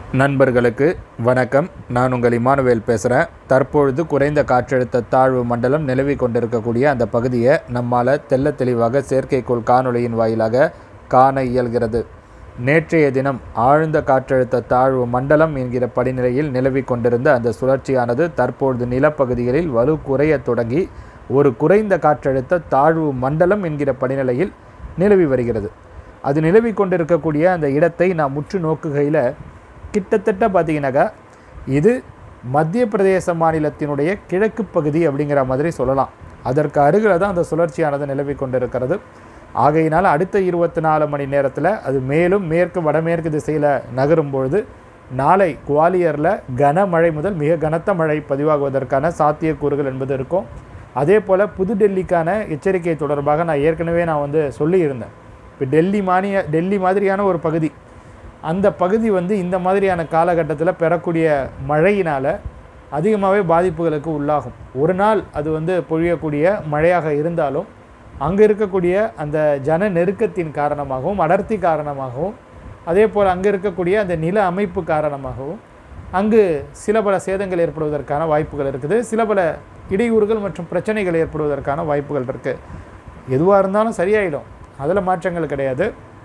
நண்பர்களுக்கு வணக்கம் நான் உங்கள் இமானுவேல் பேசுகிறேன் தற்பொழுது குறைந்த காற்றழுத்த தாழ்வு மண்டலம் நிலவி கொண்டிருக்கக்கூடிய அந்த பகுதியை நம்மால் தெள்ள தெளிவாக செயற்கைக்கோள் காணொளியின் வாயிலாக காண இயல்கிறது நேற்றைய தினம் ஆழ்ந்த காற்றழுத்த தாழ்வு மண்டலம் என்கிற படிநிலையில் நிலவி கொண்டிருந்த அந்த சுழற்சியானது தற்பொழுது நிலப்பகுதிகளில் வலு குறையத் தொடங்கி ஒரு குறைந்த காற்றழுத்த தாழ்வு மண்டலம் என்கிற படிநிலையில் நிலவி வருகிறது அது நிலவி கொண்டிருக்கக்கூடிய அந்த இடத்தை நாம் முற்று நோக்குகையில் கிட்டத்தட்ட பார்த்தீங்கன்னாக்கா இது மத்திய பிரதேச மாநிலத்தினுடைய கிழக்கு பகுதி அப்படிங்கிற மாதிரி சொல்லலாம் அதற்கு அருகில் தான் அந்த சுழற்சியானது நிலவி கொண்டிருக்கிறது ஆகையினால் அடுத்த இருபத்தி நாலு மணி நேரத்தில் அது மேலும் மேற்கு வடமேற்கு திசையில் நகரும் பொழுது நாளை குவாலியரில் கனமழை முதல் மிக கனத்த மழை பதிவாகுவதற்கான சாத்தியக்கூறுகள் என்பது இருக்கும் அதே போல் புதுடெல்லிக்கான எச்சரிக்கை தொடர்பாக நான் ஏற்கனவே நான் வந்து சொல்லியிருந்தேன் இப்போ டெல்லி மாநில டெல்லி மாதிரியான ஒரு பகுதி அந்த பகுதி வந்து இந்த மாதிரியான காலகட்டத்தில் பெறக்கூடிய மழையினால் அதிகமாகவே பாதிப்புகளுக்கு உள்ளாகும் ஒரு நாள் அது வந்து பொழியக்கூடிய மழையாக இருந்தாலும் அங்கே இருக்கக்கூடிய அந்த ஜன நெருக்கத்தின் காரணமாகவும் அடர்த்தி காரணமாகவும் அதே போல் அங்கே இருக்கக்கூடிய அந்த நில அமைப்பு காரணமாகவும் அங்கு சில பல சேதங்கள் ஏற்படுவதற்கான வாய்ப்புகள் இருக்குது சில பல இடையூறுகள் மற்றும் பிரச்சனைகள் ஏற்படுவதற்கான வாய்ப்புகள் இருக்குது எதுவாக இருந்தாலும் சரியாயிடும் அதில் மாற்றங்கள் கிடையாது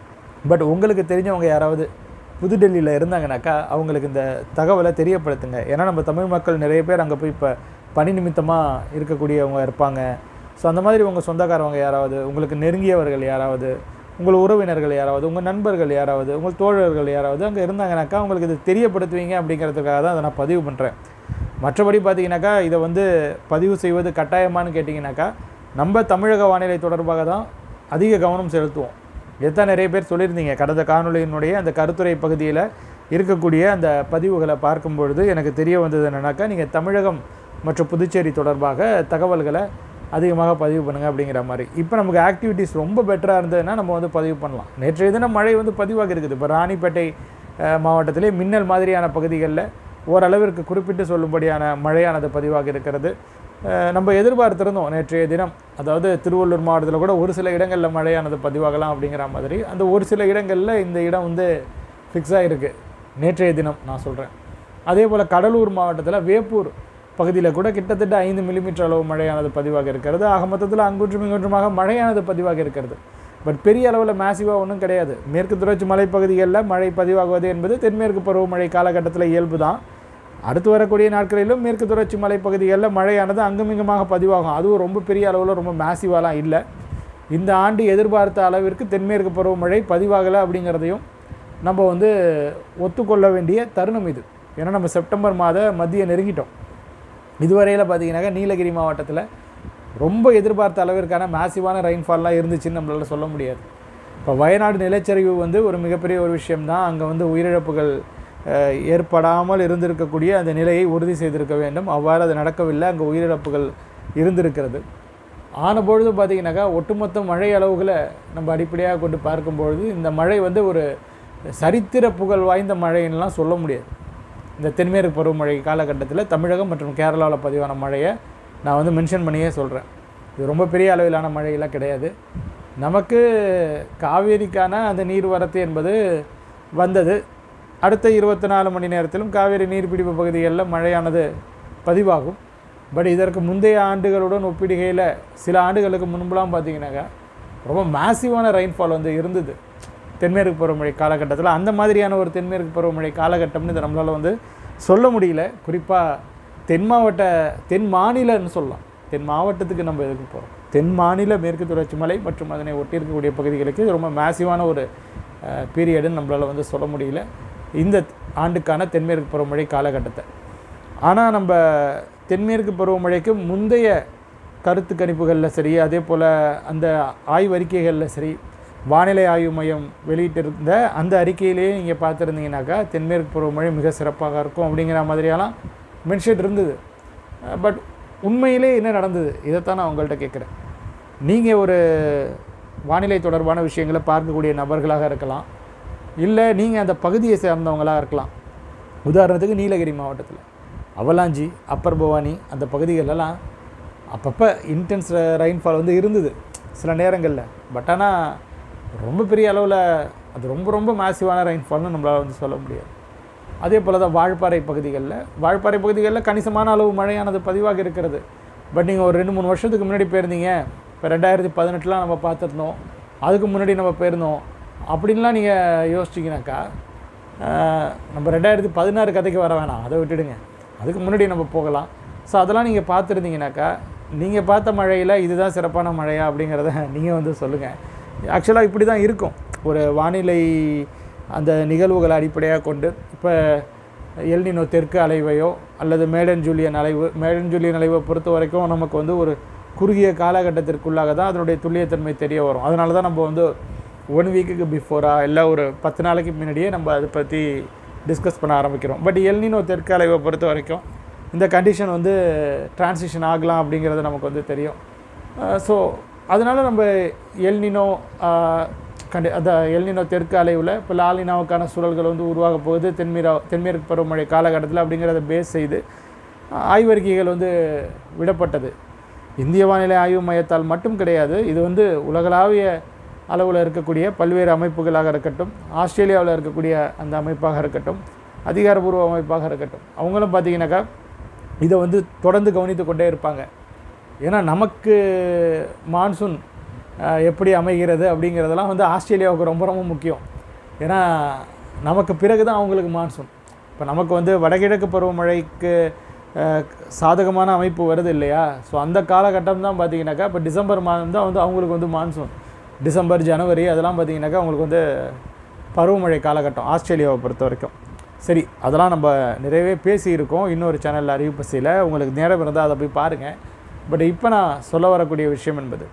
பட் உங்களுக்கு தெரிஞ்சவங்க யாராவது புதுடெல்லியில் இருந்தாங்கனாக்கா அவங்களுக்கு இந்த தகவலை தெரியப்படுத்துங்க ஏன்னா நம்ம தமிழ் மக்கள் நிறைய பேர் அங்கே போய் இப்போ பணி நிமித்தமாக இருக்கக்கூடியவங்க இருப்பாங்க ஸோ அந்த மாதிரி உங்கள் சொந்தக்காரவங்க யாராவது உங்களுக்கு நெருங்கியவர்கள் யாராவது உங்கள் உறவினர்கள் யாராவது உங்கள் நண்பர்கள் யாராவது உங்கள் தோழர்கள் யாராவது அங்கே இருந்தாங்கனாக்கா உங்களுக்கு இது தெரியப்படுத்துவீங்க அப்படிங்கிறதுக்காக தான் அதை நான் பதிவு பண்ணுறேன் மற்றபடி பார்த்தீங்கன்னாக்கா இதை வந்து பதிவு செய்வது கட்டாயமானு கேட்டிங்கனாக்கா நம்ம தமிழக வானிலை தொடர்பாக தான் அதிக கவனம் செலுத்துவோம் இதுதான் நிறைய பேர் சொல்லியிருந்தீங்க கடந்த காணொலியினுடைய அந்த கருத்துரை பகுதியில் இருக்கக்கூடிய அந்த பதிவுகளை பார்க்கும் பொழுது எனக்கு தெரிய வந்தது என்னென்னாக்கா நீங்கள் தமிழகம் மற்றும் புதுச்சேரி தொடர்பாக தகவல்களை அதிகமாக பதிவு பண்ணுங்கள் அப்படிங்கிற மாதிரி இப்போ நமக்கு ஆக்டிவிட்டீஸ் ரொம்ப பெட்டராக இருந்ததுன்னா நம்ம வந்து பதிவு பண்ணலாம் நேற்றைய தினம் மழை வந்து பதிவாக இருக்குது இப்போ ராணிப்பேட்டை அஹ், மாவட்டத்திலே மின்னல் மாதிரியான பகுதிகளில் ஓரளவிற்கு குறிப்பிட்டு சொல்லும்படியான மழையானது பதிவாக இருக்கிறது அஹ், நம்ம எதிர்பார்த்திருந்தோம் நேற்றைய தினம் அதாவது திருவள்ளூர் மாவட்டத்தில் கூட ஒரு சில இடங்களில் மழையானது பதிவாகலாம் அப்படிங்கிற மாதிரி அந்த ஒரு சில இடங்களில் இந்த இடம் வந்து ஃபிக்ஸ் ஆகிருக்கு நேற்றைய தினம் நான் சொல்கிறேன் அதே போல் கடலூர் மாவட்டத்தில் வேப்பூர் பகுதியில் கூட கிட்டத்தட்ட ஐந்து மில்லிமீட்டர் அளவு மழையானது பதிவாக இருக்கிறது ஆக மொத்தத்தில் அங்குன்றும் இங்குன்றுமாக மழையானது பதிவாக இருக்கிறது பட் பெரிய அளவில் மேசிவாக ஒன்றும் கிடையாது மேற்கு தொடர்ச்சி மலைப்பகுதிகளில் மழை பதிவாகுவது என்பது தென்மேற்கு பருவமழை காலகட்டத்தில் இயல்பு தான் அடுத்து வரக்கூடிய நாட்களிலும் மேற்கு தொடர்ச்சி மலைப்பகுதிகளில் மழையானது அங்குமிங்குமாக பதிவாகும் அதுவும் ரொம்ப பெரிய அளவில் ரொம்ப மேசிவாலாம் இல்லை இந்த ஆண்டு எதிர்பார்த்த அளவிற்கு தென்மேற்கு பருவமழை பதிவாகலை அப்படிங்கிறதையும் நம்ம வந்து ஒத்துக்கொள்ள வேண்டிய தருணம் இது ஏன்னா நம்ம செப்டம்பர் மாத மத்திய நெருங்கிட்டோம் இதுவரையில் பார்த்தீங்கன்னாக்கா நீலகிரி மாவட்டத்தில் ரொம்ப எதிர்பார்த்த அளவிற்கான மேசிவான ரெயின்ஃபால்லாம் இருந்துச்சுன்னு நம்மளால சொல்ல முடியாது இப்போ வயநாடு நிலச்சரிவு வந்து ஒரு மிகப்பெரிய ஒரு விஷயம்தான் அங்கே வந்து உயிரிழப்புகள் அஹ், ஏற்படாமல் இருந்திருக்கக்கூடிய அந்த நிலையை உறுதி செய்திருக்க வேண்டும் அவ்வாறு அது நடக்கவில்லை அங்கே உயிரிழப்புகள் இருந்திருக்கிறது ஆனபொழுது பார்த்தீங்கன்னாக்கா ஒட்டுமொத்த மழை அளவுகளை நம்ம அடிப்படையாக கொண்டு பார்க்கும்பொழுது இந்த மழை வந்து ஒரு சரித்திர புகழ் வாய்ந்த மழைன்னெலாம் சொல்ல முடியாது இந்த தென்மேற்கு பருவமழை காலகட்டத்தில் தமிழகம் மற்றும் கேரளாவில் பதிவான மழையை நான் வந்து மென்ஷன் பண்ணியே சொல்கிறேன் இது ரொம்ப பெரிய அளவிலான மழையெல்லாம் கிடையாது நமக்கு காவேரிக்கான அந்த நீர்வரத்து என்பது வந்தது அடுத்த இருபத்தி நாலு மணி நேரத்திலும் காவேரி நீர்பிடிப்பு பகுதிகளில் மழையானது பதிவாகும் பட் இதற்கு முந்தைய ஆண்டுகளுடன் ஒப்பிடுகையில் சில ஆண்டுகளுக்கு முன்புலாம் பார்த்தீங்கன்னாக்கா ரொம்ப மேசிவான ரெயின்ஃபால் வந்து இருந்தது தென்மேற்கு பருவமழை காலகட்டத்தில் அந்த மாதிரியான ஒரு தென்மேற்கு பருவமழை காலகட்டம்னு இதை நம்மளால் வந்து சொல்ல முடியல குறிப்பாக தென் மாவட்ட தென் மாநிலன்னு சொல்லலாம் தென் மாவட்டத்துக்கு நம்ம எதுக்கு போகிறோம் தென் மாநில மேற்கு தொடர்ச்சி மலை மற்றும் அதனை ஒட்டி இருக்கக்கூடிய பகுதிகளுக்கு இது ரொம்ப மேசிவான ஒரு பீரியடுன்னு நம்மளால் வந்து சொல்ல முடியல இந்த ஆண்டுக்கான தென்மேற்கு பருவமழை காலகட்டத்தை ஆனால் நம்ம தென்மேற்கு பருவமழைக்கு முந்தைய கருத்து கணிப்புகளில் சரி அதே போல் அந்த ஆய்வறிக்கைகளில் சரி வானிலை ஆய்வு மையம் வெளியிட்டிருந்த அந்த அறிக்கையிலேயே நீங்கள் பார்த்துருந்தீங்கன்னாக்கா தென்மேற்கு பருவமழை மிக சிறப்பாக இருக்கும் அப்படிங்கிற மாதிரியெல்லாம் மென்ஷன் இருந்தது பட் உண்மையிலே என்ன நடந்தது இதைத்தான் நான் உங்கள்கிட்ட கேட்குறேன் நீங்கள் ஒரு வானிலை தொடர்பான விஷயங்களை பார்க்கக்கூடிய நபர்களாக இருக்கலாம் இல்லை நீங்கள் அந்த பகுதியை சேர்ந்தவங்களாக இருக்கலாம் உதாரணத்துக்கு நீலகிரி மாவட்டத்தில் அவலாஞ்சி அப்பர் பவானி அந்த பகுதிகளெல்லாம் அப்பப்போ இன்டென்ஸ் ரெயின்ஃபால் வந்து இருந்தது சில நேரங்களில் பட் ஆனால் ரொம்ப பெரிய அளவில் அது ரொம்ப ரொம்ப மேசிவான ரெயின்ஃபால்னு நம்மளால் வந்து சொல்ல முடியாது அதே போல் தான் வால்பாறை பகுதிகளில் வால்பாறை பகுதிகளில் கணிசமான அளவு மழையானது பதிவாக இருக்கிறது பட் நீங்கள் ஒரு ரெண்டு மூணு வருஷத்துக்கு முன்னாடி போயிருந்தீங்க இப்போ ரெண்டாயிரத்தி பதினெட்டுலாம் நம்ம பார்த்துருந்தோம் அதுக்கு முன்னாடி நம்ம போயிருந்தோம் அப்படின்லாம் நீங்கள் யோசிச்சிங்கனாக்கா ஆஹ், நம்ம ரெண்டாயிரத்தி பதினாறு கதைக்கு வர வேணாம் அதை விட்டுடுங்க அதுக்கு முன்னாடி நம்ம போகலாம் ஸோ அதெல்லாம் நீங்கள் பார்த்துருந்தீங்கனாக்கா நீங்கள் பார்த்த மழையில் இதுதான் சிறப்பான மழையா அப்படிங்கிறத நீங்கள் வந்து சொல்லுங்கள் ஆக்சுவலாக இப்படி தான் இருக்கும் ஒரு வானிலை அந்த நிகழ்வுகளை அடிப்படையாக கொண்டு இப்போ எல்னினோ தெற்கு அலைவையோ அல்லது மேடன் ஜூலியன் அலைவு மேடன் ஜூலியன் அலைவை பொறுத்த வரைக்கும் நமக்கு வந்து ஒரு குறுகிய காலகட்டத்திற்குள்ளாக தான் அதனுடைய துல்லியத்தன்மை தெரிய வரும் அதனால தான் நம்ம வந்து ஒன் வீக்குக்கு பிஃபோராக இல்லை ஒரு பத்து நாளைக்கு முன்னாடியே நம்ம அதை பற்றி டிஸ்கஸ் பண்ண ஆரம்பிக்கிறோம் பட் எல்னினோ தெற்கு அலைவை பொறுத்த வரைக்கும் இந்த கண்டிஷன் வந்து டிரான்சிஷன் ஆகலாம் அப்படிங்கிறது நமக்கு வந்து தெரியும் ஸோ அதனால் நம்ம எல்னினோ கண்டி அந்த எல்னினோ தெற்கு அலைவில் இப்போ லாலினாவுக்கான சூழல்கள் வந்து உருவாக போகுது தென்மீரா தென்மேற்கு பருவமழை காலகட்டத்தில் அப்படிங்கிறத பேஸ் செய்து அஹ், ஆய்வறிக்கைகள் வந்து விடப்பட்டது இந்திய வானிலை ஆய்வு மையத்தால் மட்டும் கிடையாது இது வந்து உலகளாவிய அளவில் இருக்கக்கூடிய பல்வேறு அமைப்புகளாக இருக்கட்டும் ஆஸ்திரேலியாவில் இருக்கக்கூடிய அந்த அமைப்பாக இருக்கட்டும் அதிகாரப்பூர்வ அமைப்பாக இருக்கட்டும் அவங்களும் பார்த்தீங்கன்னாக்கா இதை வந்து தொடர்ந்து கவனித்து கொண்டே இருப்பாங்க ஏன்னா நமக்கு மான்சூன் அஹ், எப்படி அமைகிறது அப்படிங்கிறதெல்லாம் வந்து ஆஸ்திரேலியாவுக்கு ரொம்ப ரொம்ப முக்கியம் ஏன்னா நமக்கு பிறகு தான் அவங்களுக்கு மான்சூன் இப்போ நமக்கு வந்து வடகிழக்கு பருவமழைக்கு அஹ், சாதகமான அமைப்பு வருது இல்லையா ஸோ அந்த காலகட்டம் தான் பார்த்தீங்கன்னாக்கா இப்போ டிசம்பர் மாதம் தான் வந்து அவங்களுக்கு வந்து மான்சூன் டிசம்பர் ஜனவரி அதெல்லாம் பார்த்தீங்கன்னாக்கா அவங்களுக்கு வந்து பருவமழை காலகட்டம் ஆஸ்திரேலியாவை பொறுத்த வரைக்கும் சரி அதெல்லாம் நம்ம நிறையவே பேசியிருக்கோம் இன்னொரு சேனலில் அறிவிப்பசியில் உங்களுக்கு நேரம் இருந்தால் அதை போய் பாருங்கள் பட் இப்போ நான் சொல்ல வரக்கூடிய விஷயம் என்பது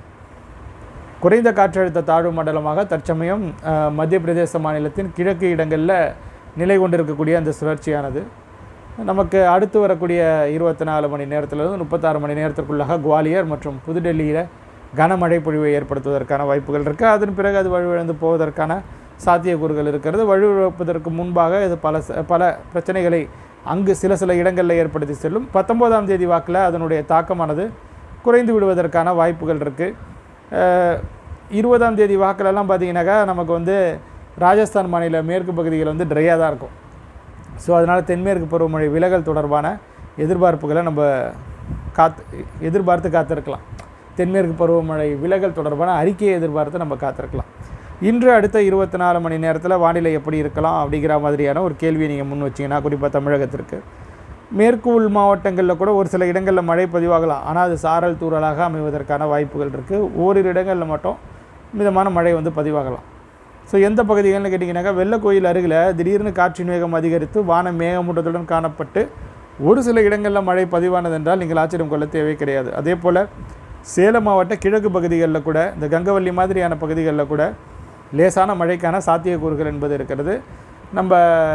குறைந்த காற்றழுத்த தாழ்வு மண்டலமாக தற்சமயம் அஹ், மத்திய பிரதேச மாநிலத்தின் கிழக்கு இடங்களில் நிலை கொண்டிருக்கக்கூடிய அந்த சுழற்சியானது நமக்கு அடுத்து வரக்கூடிய இருபத்தி நாலு மணி நேரத்திலிருந்து முப்பத்தாறு மணி நேரத்திற்குள்ளாக குவாலியர் மற்றும் புதுடெல்லியில் கனமழை பொழிவை ஏற்படுத்துவதற்கான வாய்ப்புகள் இருக்குது அதன் பிறகு அது வலுவிழந்து போவதற்கான சாத்தியக்கூறுகள் இருக்கிறது வலுவிழப்பதற்கு முன்பாக இது பல ச- பல பிரச்சனைகளை அங்கு சில சில இடங்களில் ஏற்படுத்தி செல்லும் பத்தொம்போதாம் தேதி வாக்கில் அதனுடைய தாக்கமானது குறைந்து விடுவதற்கான வாய்ப்புகள் இருக்குது இருபதாம் தேதி வாக்கிலெல்லாம் பார்த்தீங்கன்னாக்கா நமக்கு வந்து ராஜஸ்தான் மாநில மேற்கு பகுதிகள் வந்து ட்ரையாக தான் இருக்கும் ஸோ அதனால் தென்மேற்கு பருவமழை விலகல் தொடர்பான எதிர்பார்ப்புகளை நம்ம காத்து எதிர்பார்த்து காத்திருக்கலாம் தென்மேற்கு பருவமழை விலகல் தொடர்பான அறிக்கையை எதிர்பார்த்து நம்ம காத்திருக்கலாம் இன்று அடுத்த இருபத்தி நாலு மணி நேரத்தில் வானிலை எப்படி இருக்கலாம் அப்படிங்கிற மாதிரியான ஒரு கேள்வியை நீங்கள் முன் வச்சிங்கன்னா குறிப்பாக தமிழகத்திற்கு மேற்கு உள் மாவட்டங்களில் கூட ஒரு சில இடங்களில் மழை பதிவாகலாம் ஆனால் அது சாரல் தூறலாக அமைவதற்கான வாய்ப்புகள் இருக்குது ஓரிரு இடங்களில் மட்டும் மிதமான மழை வந்து பதிவாகலாம் ஸோ எந்த பகுதிகள்னு கேட்டிங்கனாக்கா வெள்ளக்கோயில் அருகில் திடீர்னு காற்றின் வேகம் அதிகரித்து வானம் மேகமூட்டத்துடன் காணப்பட்டு ஒரு சில இடங்களில் மழை பதிவானது என்றால் நீங்கள் ஆச்சரியம் கொள்ள தேவை கிடையாது அதே போல் சேலம் மாவட்ட கிழக்கு பகுதிகளில் கூட இந்த கங்கவல்லி மாதிரியான பகுதிகளில் கூட லேசான மழைக்கான சாத்தியக்கூறுகள் என்பது இருக்கிறது நம்ம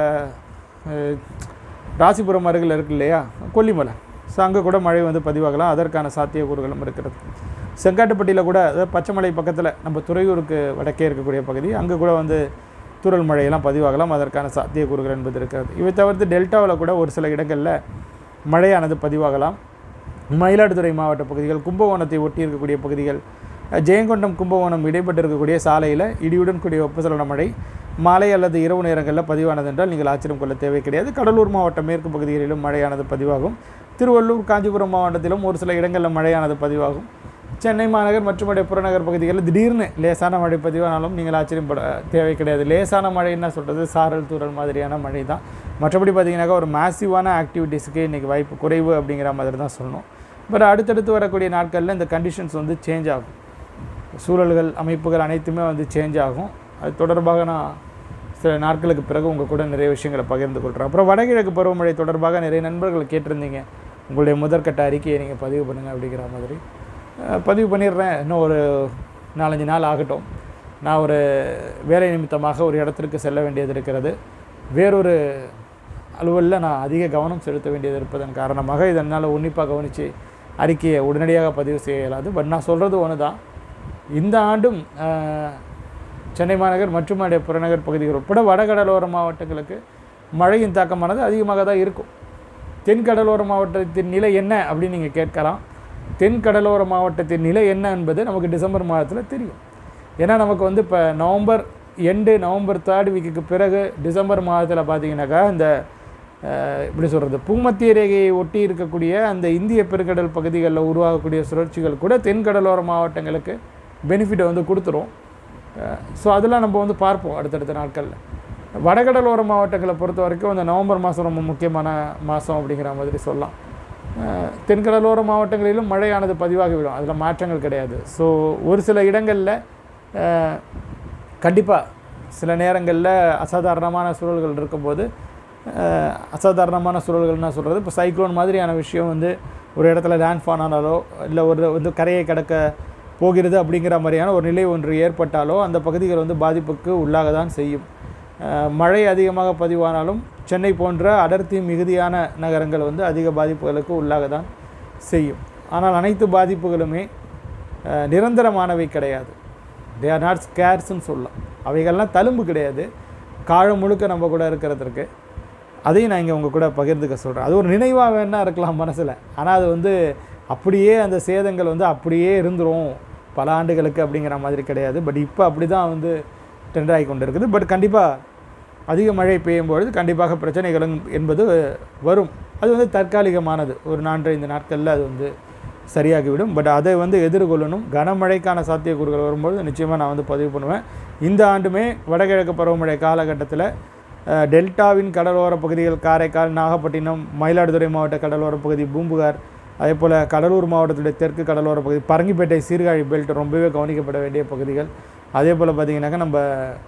அஹ், ராசிபுரம் அருகில் இருக்கு இல்லையா கொல்லிமலை ஸோ அங்கே கூட மழை வந்து பதிவாகலாம் அதற்கான சாத்தியக்கூறுகளும் இருக்கிறது செங்காட்டுப்பட்டியில் கூட அதாவது பச்சைமலை பக்கத்தில் நம்ம துறையூருக்கு வடக்கே இருக்கக்கூடிய பகுதி அங்கே கூட வந்து தூறல் மழையெல்லாம் பதிவாகலாம் அதற்கான சாத்தியக்கூறுகள் என்பது இருக்கிறது இவை தவிர்த்து டெல்டாவில் கூட ஒரு சில இடங்களில் மழையானது பதிவாகலாம் மயிலாடுதுறை மாவட்ட பகுதிகள் கும்பகோணத்தை ஒட்டி இருக்கக்கூடிய பகுதிகள் அஹ், ஜெயங்கொண்டம் கும்பகோணம் இடைப்பட்டு இருக்கக்கூடிய சாலையில் இடியுடன் கூடிய வெப்பசலன மழை மாலை அல்லது இரவு நேரங்களில் பதிவானது என்றால் நீங்கள் ஆச்சரியம் கொள்ள தேவை கிடையாது கடலூர் மாவட்ட மேற்கு பகுதிகளிலும் மழையானது பதிவாகும் திருவள்ளூர் காஞ்சிபுரம் மாவட்டத்திலும் ஒரு சில இடங்களில் மழையானது பதிவாகும் சென்னை மாநகர் மற்றும் உடைய புறநகர் பகுதிகளில் திடீர்னு லேசான மழை பதிவானாலும் நீங்கள் ஆச்சரியப்பட தேவை கிடையாது லேசான மழை என்ன சொல்கிறது சாரல் தூறல் மாதிரியான மழை தான் மற்றபடி பார்த்தீங்கன்னாக்கா ஒரு மேசிவான ஆக்டிவிட்டீஸுக்கு இன்றைக்கி வாய்ப்பு குறைவு அப்படிங்கிற மாதிரி தான் சொல்லணும் பட் அடுத்தடுத்து வரக்கூடிய நாட்களில் இந்த கண்டிஷன்ஸ் வந்து சேஞ்ச் ஆகும் சூழல்கள் அமைப்புகள் அனைத்துமே வந்து சேஞ்ச் ஆகும் அது தொடர்பாக நான் சில நாட்களுக்கு பிறகு உங்கள் கூட நிறைய விஷயங்களை பகிர்ந்து கொள்கிறேன் அப்புறம் வடகிழக்கு பருவமழை தொடர்பாக நிறைய நண்பர்கள் கேட்டிருந்தீங்க உங்களுடைய முதற்கட்ட அறிக்கையை நீங்கள் பதிவு பண்ணுங்கள் அப்படிங்கிற மாதிரி அஹ், பதிவு பண்ணிடுறேன் இன்னும் ஒரு நாலஞ்சு நாள் ஆகட்டும் நான் ஒரு வேலை நிமித்தமாக ஒரு இடத்திற்கு செல்ல வேண்டியது இருக்கிறது வேறொரு அலுவலில் நான் அதிக கவனம் செலுத்த வேண்டியது இருப்பதன் காரணமாக இதனால் உன்னிப்பாக கவனித்து அறிக்கையை உடனடியாக பதிவு செய்ய இயலாது பட் நான் சொல்கிறது ஒன்று தான் இந்த ஆண்டும் அஹ், சென்னை மாநகர் மற்றும் அதனுடைய புறநகர் பகுதிகள் உட்பட வடகடலோர மாவட்டங்களுக்கு மழையின் தாக்கமானது அதிகமாக தான் இருக்கும் தென்கடலோர மாவட்டத்தின் நிலை என்ன அப்படின்னு நீங்கள் கேட்கலாம் தென்கடலோர மாவட்டத்தின் நிலை என்ன என்பது நமக்கு டிசம்பர் மாதத்தில் தெரியும் ஏன்னா நமக்கு வந்து இப்போ நவம்பர் எண்டு நவம்பர் தேர்ட் வீக்குக்கு பிறகு டிசம்பர் மாதத்தில் பார்த்தீங்கன்னாக்கா இந்த அஹ், எப்படி சொல்கிறது பூமத்திய ரேகையை ஒட்டி இருக்கக்கூடிய அந்த இந்திய பெருங்கடல் பகுதிகளில் உருவாகக்கூடிய சுழற்சிகள் கூட தென்கடலோர மாவட்டங்களுக்கு பெனிஃபிட்டை வந்து கொடுத்துரும் ஸோ அதெல்லாம் நம்ம வந்து பார்ப்போம் அடுத்தடுத்த நாட்களில் வடகடலோர மாவட்டங்களை பொறுத்த வரைக்கும் அந்த நவம்பர் மாதம் ரொம்ப முக்கியமான மாதம் அப்படிங்கிற மாதிரி சொல்லலாம் அஹ், தென்கடலோர மாவட்டங்களிலும் மழையானது பதிவாகிவிடும் அதில் மாற்றங்கள் கிடையாது ஸோ ஒரு சில இடங்களில் கண்டிப்பாக சில நேரங்களில் அசாதாரணமான சூழல்கள் இருக்கும்போது அஹ், அசாதாரணமான சூழல்கள்னா சொல்கிறது இப்போ சைக்ளோன் மாதிரியான விஷயம் வந்து ஒரு இடத்துல லேண்ட்ஃபால் ஆனாலோ இல்லை ஒரு வந்து கரையை கடக்க போகிறது அப்படிங்கிற மாதிரியான ஒரு நிலை ஒன்று ஏற்பட்டாலோ அந்த பகுதிகள் வந்து பாதிப்புக்கு உள்ளாக தான் செய்யும் அஹ், மழை அதிகமாக பதிவானாலும் சென்னை போன்ற அடர்த்தி மிகுதியான நகரங்கள் வந்து அதிக பாதிப்புகளுக்கு உள்ளாக தான் செய்யும் ஆனால் அனைத்து பாதிப்புகளுமே அஹ், நிரந்தரமானவை கிடையாது தே ஆர் நாட் ஸ்கேர்ஸ்ன்னு சொல்லலாம் அவைகள்லாம் தழும்பு கிடையாது காலம் முழுக்க நம்ம கூட இருக்கிறதுக்கு அதையும் நான் இங்கே உங்கள் கூட பகிர்ந்துக்க சொல்கிறேன் அது ஒரு நினைவாக வேணா இருக்கலாம் மனசில் ஆனால் அது வந்து அப்படியே அந்த சேதங்கள் வந்து அப்படியே இருந்துரும் பல ஆண்டுகளுக்கு அப்படிங்கிற மாதிரி கிடையாது பட் இப்போ அப்படி தான் வந்து ட்ரெண்ட் ஆகி கொண்டு இருக்குது பட் கண்டிப்பாக அதிக மழை பெய்யும் பொழுது கண்டிப்பாக பிரச்சனைகளும் என்பது வரும் அது வந்து தற்காலிகமானது ஒரு நான்கைந்து நாட்களில் அது வந்து சரியாகிவிடும் பட் அதை வந்து எதிர்கொள்ளணும் கனமழைக்கான சாத்தியக்கூறுகள் வரும்போது நிச்சயமாக நான் வந்து பதிவு பண்ணுவேன் இந்த ஆண்டுமே வடகிழக்கு பருவமழை காலகட்டத்தில் அஹ், டெல்டாவின் கடலோர பகுதிகள் காரைக்கால் நாகப்பட்டினம் மயிலாடுதுறை மாவட்ட கடலோர பகுதி பூம்புகார் அதே போல் கடலூர் மாவட்டத்துடைய தெற்கு கடலோர பகுதி பரங்கிப்பேட்டை சீர்காழி பெல்ட் ரொம்பவே கவனிக்கப்பட வேண்டிய பகுதிகள் அதே போல் பார்த்திங்கனாக்கா நம்ம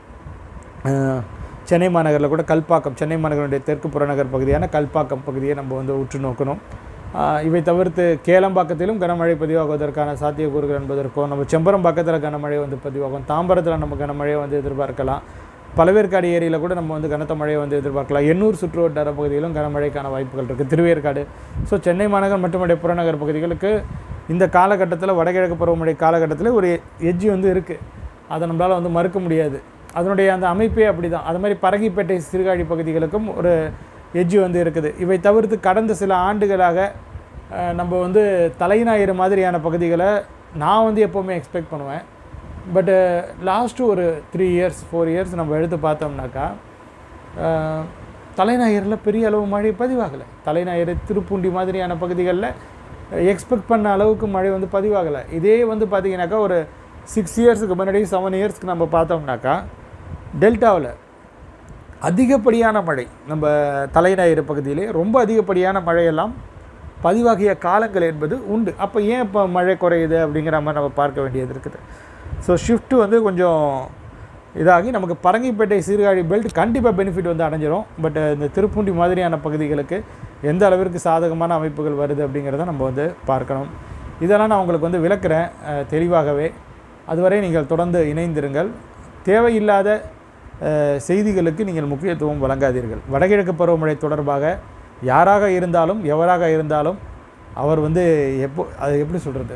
அஹ், சென்னை மாநகரில் கூட கல்பாக்கம் சென்னை மாநகருடைய தெற்கு புறநகர் பகுதியான கல்பாக்கம் பகுதியை நம்ம வந்து உற்று நோக்கணும் அஹ், இவை தவிர்த்து கேளம்பாக்கத்திலும் கனமழை பதிவாகுவதற்கான சாத்தியக்கூறுகள் என்பதற்கும் நம்ம செம்பரம்பாக்கத்தில் கனமழை வந்து பதிவாகும் தாம்பரத்தில் நம்ம கனமழையை வந்து எதிர்பார்க்கலாம் பழவேற்காடு ஏரியில் கூட நம்ம வந்து கனத்த மழையை வந்து எதிர்பார்க்கலாம் எண்ணூர் சுற்று வட்டார பகுதியிலும் கனமழைக்கான வாய்ப்புகள் இருக்குது திருவேற்காடு ஸோ சென்னை மாநகர் மற்றும் அதே புறநகர் பகுதிகளுக்கு இந்த காலகட்டத்தில் வடகிழக்கு பருவமழை காலகட்டத்தில் ஒரு எட்ஜி வந்து இருக்குது அதை நம்மளால் வந்து மறுக்க முடியாது அதனுடைய அந்த அமைப்பே அப்படி தான் அது மாதிரி பரங்கிப்பேட்டை சீர்காழி பகுதிகளுக்கும் ஒரு எட்ஜி வந்து இருக்குது இவை தவிர்த்து கடந்த சில ஆண்டுகளாக அஹ், நம்ம வந்து தலைஞாயிறு மாதிரியான பகுதிகளை நான் வந்து எப்போவுமே எக்ஸ்பெக்ட் பண்ணுவேன் பட்டு லாஸ்ட்டு ஒரு த்ரீ இயர்ஸ் ஃபோர் இயர்ஸ் நம்ம எடுத்து பார்த்தோம்னாக்கா அஹ், தலைஞாயிறில் பெரிய அளவு மழை பதிவாகலை தலைஞாயிறு திருப்பூண்டி மாதிரியான பகுதிகளில் எக்ஸ்பெக்ட் பண்ண அளவுக்கு மழை வந்து பதிவாகலை இதே வந்து பார்த்தீங்கன்னாக்கா ஒரு சிக்ஸ் இயர்ஸுக்கு முன்னாடி செவன் இயர்ஸ்க்கு நம்ம பார்த்தோம்னாக்கா டெல்டாவில் அதிகப்படியான மழை நம்ம தலைஞாயிறு பகுதியிலே ரொம்ப அதிகப்படியான மழையெல்லாம் பதிவாகிய காலங்கள் என்பது உண்டு அப்போ ஏன் இப்போ மழை குறையுது அப்படிங்கிற மாதிரி நம்ம பார்க்க வேண்டியது இருக்குது ஸோ ஷிஃப்ட்டு வந்து கொஞ்சம் இதாகி நமக்கு பரங்கிப்பேட்டை சீர்காழி பெல்ட் கண்டிப்பாக பெனிஃபிட் வந்து அடைஞ்சிரும் பட் இந்த திருப்பூண்டி மாதிரியான பகுதிகளுக்கு எந்த அளவிற்கு சாதகமான அமைப்புகள் வருது அப்படிங்கிறத நம்ம வந்து பார்க்கணும் இதெல்லாம் நான் உங்களுக்கு வந்து விளக்குறேன் அஹ், தெளிவாகவே அதுவரை நீங்கள் தொடர்ந்து இணைந்திருங்கள் தேவையில்லாத அஹ், செய்திகளுக்கு நீங்கள் முக்கியத்துவம் வழங்காதீர்கள் வடகிழக்கு பருவமழை தொடர்பாக யாராக இருந்தாலும் எவராக இருந்தாலும் அவர் வந்து எப்போ அது எப்படி சொல்கிறது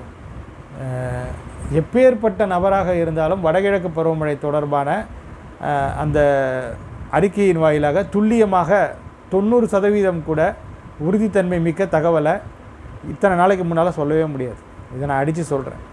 எப்பேற்பட்ட நபராக இருந்தாலும் வடகிழக்கு பருவமழை தொடர்பான அஹ், அந்த அறிக்கையின் வாயிலாக துல்லியமாக தொண்ணூறு சதவீதம் கூட உறுதித்தன்மை மிக்க தகவலை இத்தனை நாளைக்கு முன்னால் சொல்லவே முடியாது இதை நான் அடித்து சொல்கிறேன்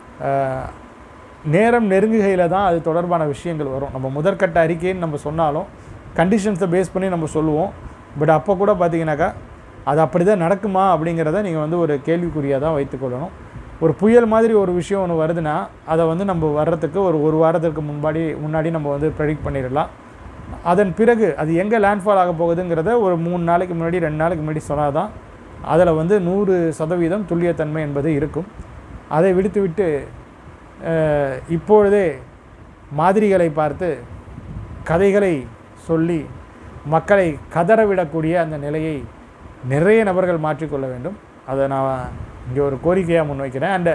நேரம் நெருங்குகையில் தான் அது தொடர்பான விஷயங்கள் வரும் நம்ம முதற்கட்ட அறிக்கைன்னு நம்ம சொன்னாலும் கண்டிஷன்ஸை பேஸ் பண்ணி நம்ம சொல்லுவோம் பட் அப்போ கூட பார்த்தீங்கன்னாக்கா அது அப்படி தான் நடக்குமா அப்படிங்கிறத நீங்கள் வந்து ஒரு கேள்விக்குறியாக தான் வைத்துக்கொள்ளணும் ஒரு புயல் மாதிரி ஒரு விஷயம் ஒன்று வருதுன்னா அதை வந்து நம்ம வர்றதுக்கு ஒரு ஒரு வாரத்திற்கு முன்னாடி முன்னாடி நம்ம வந்து ப்ரெடிக்ட் பண்ணிடலாம் அதன் பிறகு அது எங்கே லேண்ட்ஃபால் ஆக போகுதுங்கிறத ஒரு மூணு நாளைக்கு முன்னாடி ரெண்டு நாளைக்கு முன்னாடி சொன்னால் தான் அதில் வந்து நூறு சதவீதம் துல்லியத்தன்மை என்பது இருக்கும் அதை விடுத்துவிட்டு அஹ், இப்பொழுதே மாதிரிகளை பார்த்து கதைகளை சொல்லி மக்களை கதறவிடக்கூடிய அந்த நிலையை நிறைய நபர்கள் மாற்றிக்கொள்ள வேண்டும் அதை நான் இங்கே ஒரு கோரிக்கையாக முன்வைக்கிறேன் அண்டு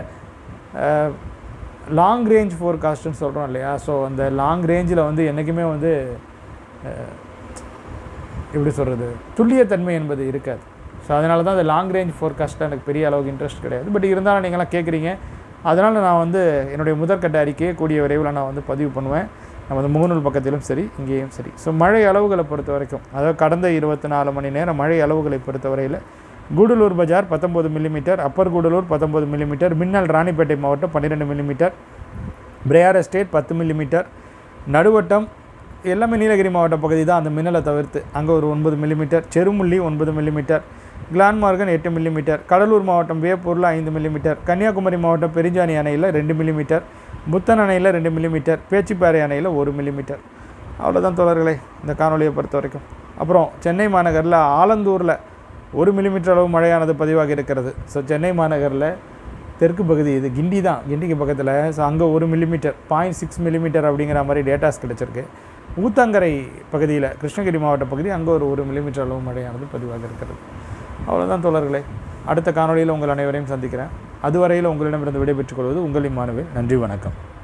லாங் ரேஞ்ச் ஃபோர்காஸ்ட்டுன்னு சொல்கிறோம் இல்லையா ஸோ அந்த லாங் ரேஞ்சில் வந்து என்றைக்குமே வந்து அஹ், எப்படி சொல்கிறது துல்லியத்தன்மை என்பது இருக்காது ஸோ அதனால தான் அந்த லாங் ரேஞ்ச் ஃபோர்காஸ்ட்டில் எனக்கு பெரிய அளவுக்கு இன்ட்ரெஸ்ட் கிடையாது பட் இருந்தாலும் நீங்களாம் கேட்குறீங்க அதனால் நான் வந்து என்னுடைய முதற்கட்ட அறிக்கையை கூடிய விரைவில் நான் வந்து பதிவு பண்ணுவேன் நமது முகநூல் பக்கத்திலும் சரி இங்கேயும் சரி ஸோ மழை அளவுகளை பொறுத்த வரைக்கும் அதாவது கடந்த இருபத்தி நாலு மணி நேரம் மழை அளவுகளை பொறுத்தவரையில் கூடலூர் பஜார் பத்தொம்பது மில்லிமீட்டர் அப்பர் கூடலூர் பத்தொம்பது மில்லிமீட்டர் மின்னல் ராணிப்பேட்டை மாவட்டம் பன்னிரெண்டு மில்லிமீட்டர் பிரேயார் எஸ்டேட் பத்து மில்லிமீட்டர் நடுவட்டம் எல்லாமே நீலகிரி மாவட்ட பகுதி தான் அந்த மின்னலை தவிர்த்து அங்கே ஒரு ஒன்பது மில்லிமீட்டர் செருமுள்ளி ஒன்பது மில்லிமீட்டர் கிளான்மார்கன் எட்டு மில்லிமீட்டர் கடலூர் மாவட்டம் வேப்பூரில் ஐந்து மில்லிமீட்டர் கன்னியாகுமரி மாவட்டம் பெரிஞ்சாணி அணையில் ரெண்டு மில்லிமீட்டர் புத்தன் அணையில் ரெண்டு மில்லிமீட்டர் பேச்சிப்பாறை அணையில் ஒரு மில்லிமீட்டர் அவ்வளோதான் தோழர்களே இந்த காணொலியை பொறுத்த வரைக்கும் அப்புறம் சென்னை மாநகரில் ஆலந்தூரில் ஒரு மில்லிமீட்டர் அளவு மழையானது பதிவாகி இருக்கிறது ஸோ சென்னை மாநகரில் தெற்கு பகுதி இது கிண்டி தான் கிண்டிக்கு பக்கத்தில் ஸோ அங்கே ஒரு மில்லிமீட்டர் பாயிண்ட் சிக்ஸ் மில்லிமீட்டர் அப்படிங்கிற மாதிரி டேட்டாஸ் கிடச்சிருக்கு ஊத்தங்கரை பகுதியில் கிருஷ்ணகிரி மாவட்ட பகுதி அங்கே ஒரு ஒரு மில்லிமீட்டர் அளவு மழையானது பதிவாக இருக்கிறது அவ்வளோதான் தோழர்களே அடுத்த காணொளியில் உங்கள் அனைவரையும் சந்திக்கிறேன் அதுவரையில் உங்களிடமிருந்து விடைபெற்றுக் கொள்வது உங்களின் மாணவர் நன்றி வணக்கம்